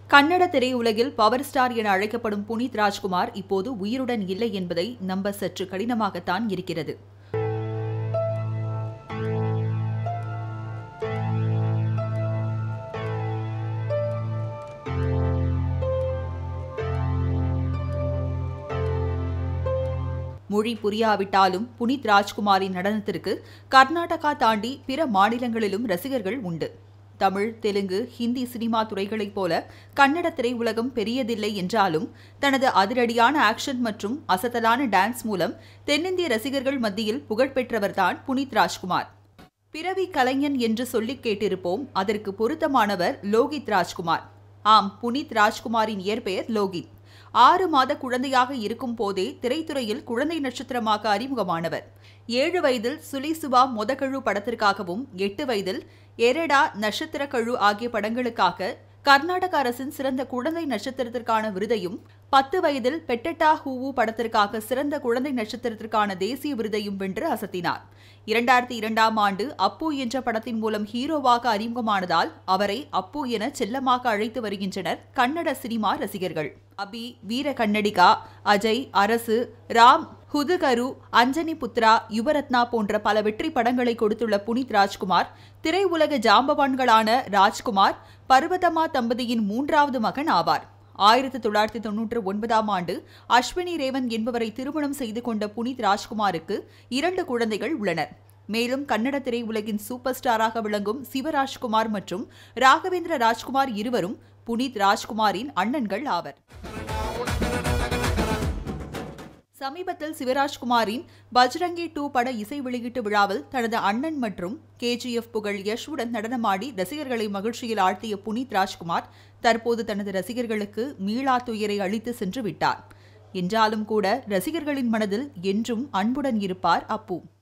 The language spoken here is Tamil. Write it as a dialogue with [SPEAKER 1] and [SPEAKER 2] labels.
[SPEAKER 1] கன்னட திரையுலகில் பவர் ஸ்டார் என அழைக்கப்படும் புனித் ராஜ்குமார் இப்போது உயிருடன் இல்லை என்பதை நம்ப சற்று கடினமாகத்தான் இருக்கிறது மொழி புரியாவிட்டாலும் புனித் ராஜ்குமாரின் நடனத்திற்கு கர்நாடகா தாண்டி பிற மாநிலங்களிலும் ரசிகர்கள் உண்டு தமிழ் தெலுங்கு ஹிந்தி சினிமா துறைகளைப் போல கன்னட திரையுலகம் பெரியதில்லை என்றாலும் தனது அதிரடியான ஆக்ஷன் மற்றும் அசத்தலான டான்ஸ் மூலம் தென்னிந்திய ரசிகர்கள் மத்தியில் புகழ்பெற்றவர்தான் புனித் ராஜ்குமார் பிறவி கலைஞன் என்று சொல்லிக் கேட்டிருப்போம் அதற்கு பொருத்தமானவர் லோகித் ராஜ்குமார் ஆம் புனித் ராஜ்குமாரின் இயற்பெயர் லோகித் ஆறு மாத குழந்தையாக இருக்கும் போதே திரைத்துறையில் குழந்தை நட்சத்திரமாக அறிமுகமானவர் ஏழு வயதில் சுலிசுபா மொதகழு படத்திற்காகவும் எட்டு வயதில் எரடா நட்சத்திர கழு ஆகிய படங்களுக்காக கர்நாடக அரசின் சிறந்த குழந்தை நட்சத்திரத்திற்கான விருதையும் பத்து வயதில் பெட்டட்டா ஹூவு படத்திற்காக சிறந்த குழந்தை நட்சத்திரத்திற்கான தேசிய விருதையும் வென்று அசத்தினார் இரண்டாயிரத்தி இரண்டாம் ஆண்டு அப்பு என்ற படத்தின் மூலம் ஹீரோவாக அறிமுகமானதால் அவரை அப்பு என செல்லமாக அழைத்து வருகின்றனர் கன்னட சினிமா ரசிகர்கள் அபி வீர கன்னடிகா அஜய் அரசு ராம் ஹுதுகரு அஞ்சனி புத்ரா யுவரத்னா போன்ற பல வெற்றி படங்களை கொடுத்துள்ள புனித் ராஜ்குமார் திரையுலக ஜாம்பவான்களான ராஜ்குமார் பர்வதமா தம்பதியின் மூன்றாவது மகன் ஆவார் ஆயிரத்தி தொள்ளாயிரத்தி தொன்னூற்று ஒன்பதாம் ஆண்டு அஸ்வினி ரேவன் என்பவரை திருமணம் செய்து கொண்ட புனித் ராஜ்குமாருக்கு இரண்டு குழந்தைகள் உள்ளனர் மேலும் கன்னட திரையுலகின் சூப்பர் ஸ்டாராக விளங்கும் சிவராஜ்குமார் மற்றும் ராகவேந்திர ராஜ்குமார் இருவரும் புனித் ராஜ்குமாரின் அண்ணன்கள் ஆவர் சமீபத்தில் சிவராஜ்குமாரின் பஜ்ரங்கி டூ பட இசை வெளியீட்டு விழாவில் தனது அண்ணன் மற்றும் கேஜிஎஃப் புகழ் யஷுடன் நடனமாடி ரசிகர்களை மகிழ்ச்சியில் ஆழ்த்திய புனித் ராஜ்குமார் தற்போது தனது ரசிகர்களுக்கு மீளா துயரை அளித்து சென்று விட்டார் என்றாலும் கூட ரசிகர்களின் மனதில் என்றும் அன்புடன் இருப்பார் அப்பு